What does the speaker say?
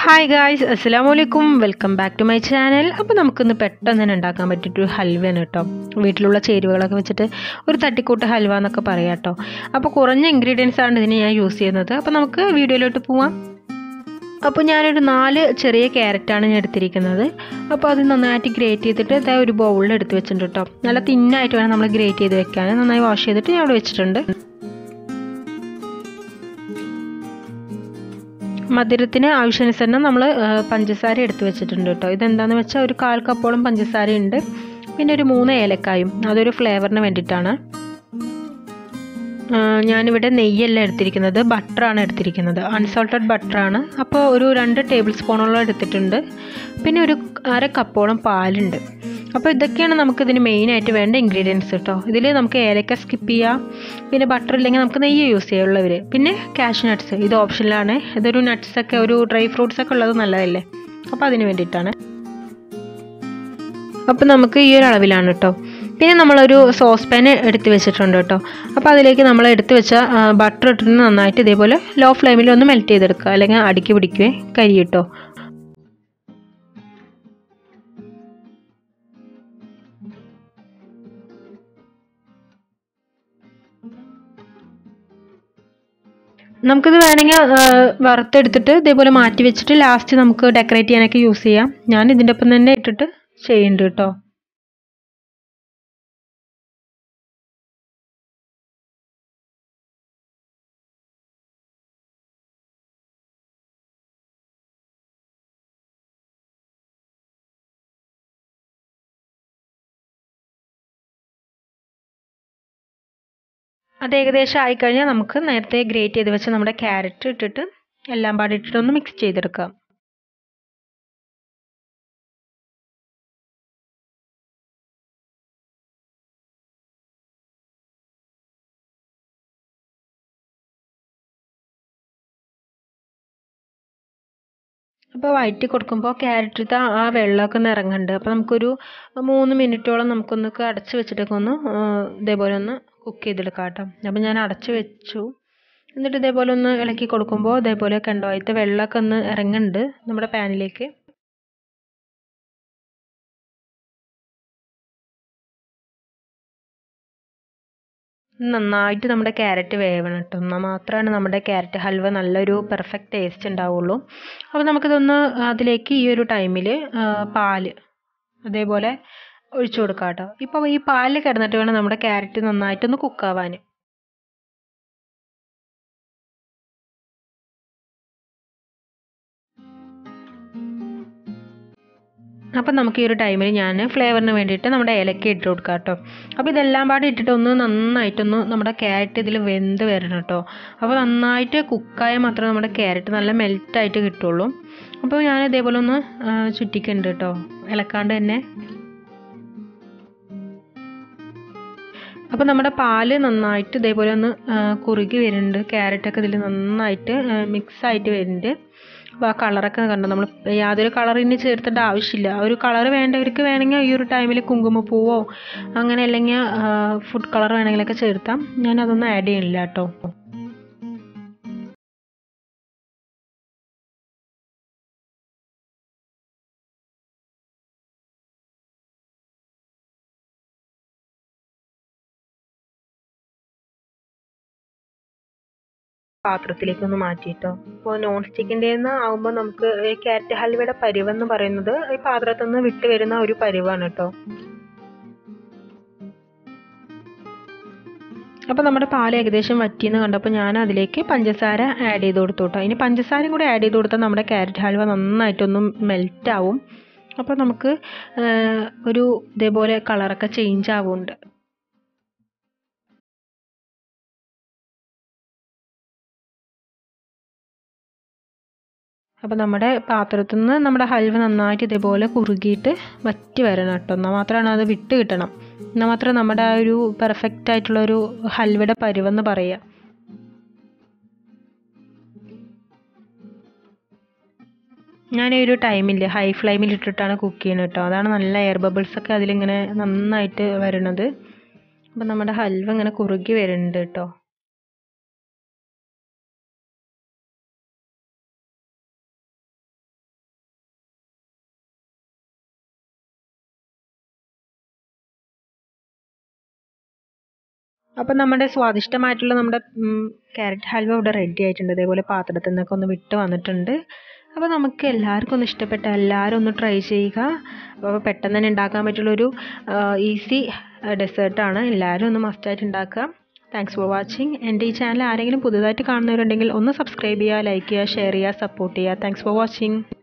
hi guys അസ്സാം വലൈക്കും welcome back to my channel അപ്പോൾ നമുക്കിന്ന് പെട്ടെന്ന് തന്നെ ഉണ്ടാക്കാൻ പറ്റിയിട്ടൊരു ഹൽവയാണ് കേട്ടോ വീട്ടിലുള്ള ചേരുവകളൊക്കെ വെച്ചിട്ട് ഒരു തട്ടിക്കൂട്ട് ഹൽവ എന്നൊക്കെ പറയാം കേട്ടോ അപ്പോൾ കുറഞ്ഞ ഇൻഗ്രീഡിയൻസ് ആണ് ഇതിന് ഞാൻ യൂസ് ചെയ്യുന്നത് അപ്പോൾ നമുക്ക് വീഡിയോയിലോട്ട് പോവാം അപ്പോൾ ഞാനൊരു നാല് ചെറിയ ക്യാരറ്റാണ് ഞാൻ എടുത്തിരിക്കുന്നത് അപ്പോൾ അത് നന്നായിട്ട് ഗ്രേറ്റ് ചെയ്തിട്ട് ഇതാ ഒരു ബൗളിൽ എടുത്ത് വെച്ചിട്ടുണ്ട് കേട്ടോ നല്ല തിന്നായിട്ട് വേണം നമ്മൾ ഗ്രേറ്റ് ചെയ്ത് വെക്കാൻ നന്നായി വാഷ് ചെയ്തിട്ട് ഞാൻ അവിടെ വെച്ചിട്ടുണ്ട് മധുരത്തിന് ആവശ്യാനുസരണം നമ്മൾ പഞ്ചസാര എടുത്ത് വെച്ചിട്ടുണ്ട് കേട്ടോ ഇതെന്താണെന്ന് വെച്ചാൽ ഒരു കാൽ കപ്പോളം പഞ്ചസാര ഉണ്ട് പിന്നെ ഒരു മൂന്ന് ഏലക്കായും അതൊരു ഫ്ലേവറിന് വേണ്ടിയിട്ടാണ് ഞാനിവിടെ നെയ്യല്ല എടുത്തിരിക്കുന്നത് ബട്ടറാണ് എടുത്തിരിക്കുന്നത് അൺസോൾട്ടഡ് ബട്ടറാണ് അപ്പോൾ ഒരു രണ്ട് ടേബിൾ സ്പൂണോളം എടുത്തിട്ടുണ്ട് പിന്നെ ഒരു അര കപ്പോളം പാലുണ്ട് അപ്പോൾ ഇതൊക്കെയാണ് നമുക്കിതിന് മെയിനായിട്ട് വേണ്ട ഇൻഗ്രീഡിയൻസ് കേട്ടോ ഇതിൽ നമുക്ക് ഏലക്ക സ്കിപ്പ് ചെയ്യാം പിന്നെ ബട്ടർ ഇല്ലെങ്കിൽ നമുക്ക് നെയ്യ് യൂസ് ചെയ്യുള്ളവർ പിന്നെ കാഷ് നട്ട്സ് ഇത് ഓപ്ഷനിലാണ് ഇതൊരു നട്ട്സൊക്കെ ഒരു ഡ്രൈ ഫ്രൂട്ട്സ് ഒക്കെ ഉള്ളത് നല്ലതല്ലേ അപ്പോൾ അതിന് വേണ്ടിയിട്ടാണ് അപ്പോൾ നമുക്ക് ഈ ഒരു അളവിലാണ് കേട്ടോ പിന്നെ നമ്മളൊരു സോസ് പാൻ എടുത്ത് വെച്ചിട്ടുണ്ട് കേട്ടോ അപ്പോൾ അതിലേക്ക് നമ്മൾ എടുത്ത് വെച്ച ബട്ടർ ഇട്ടിട്ട് നന്നായിട്ട് ഇതേപോലെ ലോ ഫ്ലെയിമിൽ ഒന്ന് മെൽറ്റ് ചെയ്തെടുക്കുക അല്ലെങ്കിൽ അടുക്കി പിടിക്കുകയെ കരി കിട്ടോ നമുക്കിത് വേണമെങ്കിൽ വറുത്തെടുത്തിട്ട് ഇതേപോലെ മാറ്റി വെച്ചിട്ട് ലാസ്റ്റ് നമുക്ക് ഡെക്കറേറ്റ് ചെയ്യാനൊക്കെ യൂസ് ചെയ്യാം ഞാൻ ഇതിൻ്റെ ഒപ്പം തന്നെ ഇട്ടിട്ട് ചെയ്യുന്നുണ്ട് കേട്ടോ അത് ഏകദേശം ആയിക്കഴിഞ്ഞാൽ നമുക്ക് നേരത്തെ ഗ്രേറ്റ് ചെയ്ത് വെച്ച നമ്മുടെ ക്യാരറ്റ് ഇട്ടിട്ട് എല്ലാം പാടി ഇട്ടിട്ട് ഒന്ന് മിക്സ് ചെയ്തെടുക്കാം അപ്പോൾ വഴറ്റി കൊടുക്കുമ്പോൾ ക്യാരറ്റിലത്തെ ആ വെള്ളമൊക്കെ ഒന്ന് ഇറങ്ങുന്നുണ്ട് അപ്പോൾ നമുക്കൊരു മൂന്ന് മിനിറ്റോളം നമുക്കൊന്നൊക്കെ അടച്ച് വെച്ചിട്ടൊക്കെ ഒന്ന് ഇതേപോലെ ഒന്ന് കുക്ക് ചെയ്തെടുക്കാം കേട്ടോ അപ്പോൾ ഞാൻ അടച്ച് വെച്ചു എന്നിട്ട് ഇതേപോലെ ഒന്ന് ഇളക്കി കൊടുക്കുമ്പോൾ ഇതേപോലെ കണ്ടോ അതിലത്തെ വെള്ളമൊക്കെ ഒന്ന് ഇറങ്ങുന്നുണ്ട് നമ്മുടെ പാനിലേക്ക് നന്നായിട്ട് നമ്മുടെ ക്യാരറ്റ് വേവണം കേട്ടോ എന്നാൽ മാത്രമാണ് നമ്മുടെ ക്യാരറ്റ് ഹൽവ നല്ലൊരു പെർഫെക്റ്റ് ടേസ്റ്റ് ഉണ്ടാവുള്ളൂ അപ്പോൾ നമുക്കിതൊന്ന് അതിലേക്ക് ഈ ഒരു ടൈമിൽ പാല് അതേപോലെ ഒഴിച്ചു കൊടുക്കാം കേട്ടോ ഇപ്പോൾ ഈ പാലിൽ കിടന്നിട്ട് വേണം നമ്മുടെ ക്യാരറ്റ് നന്നായിട്ടൊന്ന് കുക്കാവാൻ അപ്പം നമുക്ക് ഈ ഒരു ടൈമിൽ ഞാൻ ഫ്ലേവറിന് വേണ്ടിയിട്ട് നമ്മുടെ ഏലക്ക ഇട്ട് കൊടുക്കാം കേട്ടോ അപ്പോൾ ഇതെല്ലാം പാടെ ഇട്ടിട്ട് ഒന്ന് നന്നായിട്ടൊന്ന് നമ്മുടെ ക്യാരറ്റ് ഇതിൽ വെന്ത് വരണം കേട്ടോ അപ്പോൾ നന്നായിട്ട് കുക്കായാൽ മാത്രമേ നമ്മുടെ ക്യാരറ്റ് നല്ല മെൽറ്റായിട്ട് കിട്ടുള്ളൂ അപ്പോൾ ഞാൻ ഇതേപോലെ ഒന്ന് ചുറ്റിക്കുന്നുണ്ട് കേട്ടോ ഇളക്കാണ്ട് തന്നെ അപ്പോൾ നമ്മുടെ പാല് നന്നായിട്ട് ഇതേപോലെ ഒന്ന് കുറുകി വരുന്നുണ്ട് ക്യാരറ്റൊക്കെ ഇതിൽ നന്നായിട്ട് മിക്സ് ആയിട്ട് വരുന്നുണ്ട് അപ്പോൾ ആ കളറൊക്കെ കണ്ടോ നമ്മൾ യാതൊരു കളറിന് ചേർത്തേണ്ട ആവശ്യമില്ല ഒരു കളർ വേണ്ടവർക്ക് വേണമെങ്കിൽ ഈ ഒരു ടൈമിൽ കുങ്കുമപ്പൂവോ അങ്ങനെ അല്ലെങ്കിൽ ഫുഡ് കളർ വേണമെങ്കിലൊക്കെ ചേർത്താം ഞാൻ അതൊന്നും ആഡ് ചെയ്യണില്ല കേട്ടോ പാത്രത്തിലേക്ക് ഒന്ന് മാറ്റിയിട്ടോ ഇപ്പോൾ നോൺ സ്റ്റിക്കിൻ്റെ ആകുമ്പോൾ നമുക്ക് ക്യാരറ്റ് ഹൽവയുടെ പരിവെന്ന് പറയുന്നത് ഈ പാത്രത്തിൽ നിന്ന് വിട്ട് വരുന്ന ഒരു പരിവാണ് കേട്ടോ അപ്പോൾ നമ്മുടെ പാൽ ഏകദേശം വറ്റിയെന്ന് കണ്ടപ്പോൾ ഞാൻ അതിലേക്ക് പഞ്ചസാര ആഡ് ചെയ്ത് കൊടുത്തു കേട്ടോ ഇനി പഞ്ചസാരയും കൂടി ആഡ് ചെയ്ത് കൊടുത്താൽ നമ്മുടെ ക്യാരറ്റ് ഹൽവ നന്നായിട്ടൊന്നും മെൽറ്റ് ആവും അപ്പോൾ നമുക്ക് ഒരു ഇതേപോലെ കളറൊക്കെ ചേഞ്ച് ആവുന്നുണ്ട് അപ്പോൾ നമ്മുടെ പാത്രത്തിൽ നിന്ന് നമ്മുടെ ഹൽവ നന്നായിട്ട് ഇതേപോലെ കുറുകിയിട്ട് വറ്റി വരണം കേട്ടോ എന്നാൽ മാത്രമാണ് അത് വിട്ട് കിട്ടണം എന്നാൽ മാത്രമേ നമ്മുടെ ആ ഒരു പെർഫെക്റ്റ് ആയിട്ടുള്ള ഒരു ഹൽവയുടെ പരുവെന്ന് പറയുക ഞാൻ ഈ ഒരു ടൈമിൽ ഹൈ ഫ്ലെയിമിൽ ഇട്ടിട്ടാണ് കുക്ക് ചെയ്യുന്നത് കേട്ടോ അതാണ് നല്ല എയർ ബബിൾസ് ഒക്കെ അതിലിങ്ങനെ നന്നായിട്ട് വരണത് അപ്പോൾ നമ്മുടെ ഹൽവ ഇങ്ങനെ കുറുകി വരുന്നുണ്ട് കേട്ടോ അപ്പം നമ്മുടെ സ്വാദിഷ്ടമായിട്ടുള്ള നമ്മുടെ ക്യാരറ്റ് ഹൽവ ഇവിടെ റെഡി ആയിട്ടുണ്ട് ഇതേപോലെ പാത്രത്തിൽ നിന്നൊക്കെ ഒന്ന് വിട്ട് വന്നിട്ടുണ്ട് അപ്പോൾ നമുക്ക് എല്ലാവർക്കും ഒന്ന് ഇഷ്ടപ്പെട്ട എല്ലാവരും ഒന്ന് ട്രൈ ചെയ്യുക അപ്പോൾ പെട്ടെന്ന് തന്നെ ഉണ്ടാക്കാൻ പറ്റുള്ളൊരു ഈസി ഡെസേർട്ടാണ് എല്ലാവരും ഒന്ന് മസ്റ്റായിട്ട് ഉണ്ടാക്കുക താങ്ക്സ് ഫോർ വാച്ചിങ് എൻ്റെ ഈ ചാനൽ ആരെങ്കിലും പുതുതായിട്ട് കാണുന്നവരുണ്ടെങ്കിൽ ഒന്ന് സബ്സ്ക്രൈബ് ചെയ്യുക ലൈക്ക് ചെയ്യുക ഷെയർ ചെയ്യുക സപ്പോർട്ട് ചെയ്യുക താങ്ക്സ് ഫോർ വാച്ചിങ്